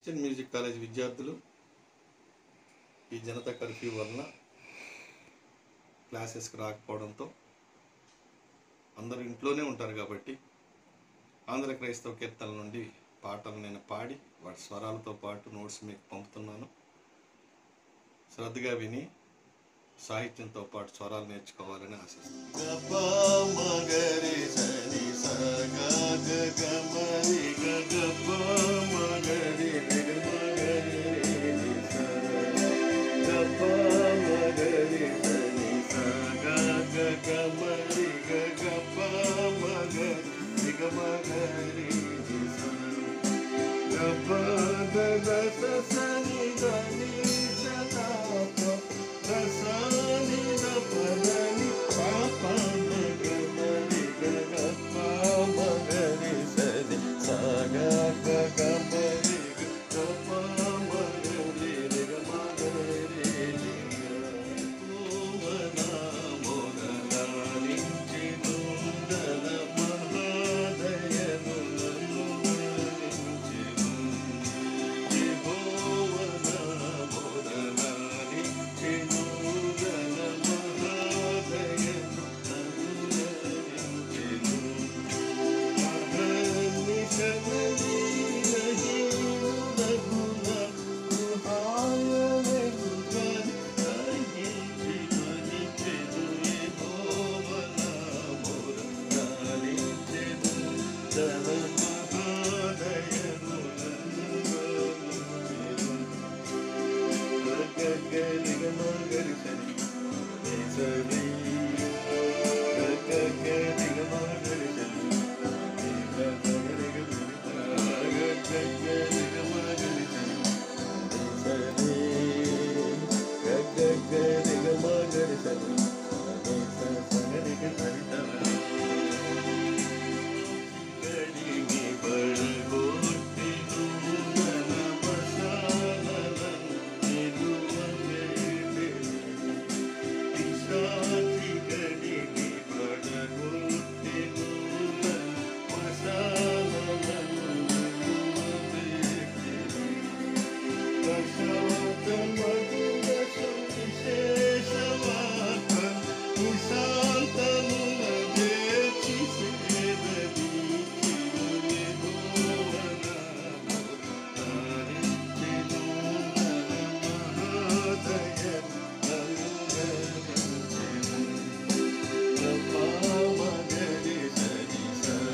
Christian music college విద్యార్థులు ఈ Janata curfew వలన క్లాసెస్కి రాకపోవడంతో అందరూ ఇంట్లోనే ఉంటారు కాబట్టి ఆంధ్ర క్రైస్తవ కీర్తనల నుండి పాటలు నేను పాడి వాటి స్వరాలతో పాటు నోట్స్ మీకు పంపుతున్నాను శ్రద్ధగా విని సాహిత్యంతో పాటు స్వరాలు నేర్చుకోవాలని ఆశిస్తున్నాను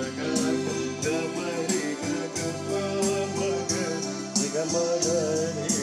Mother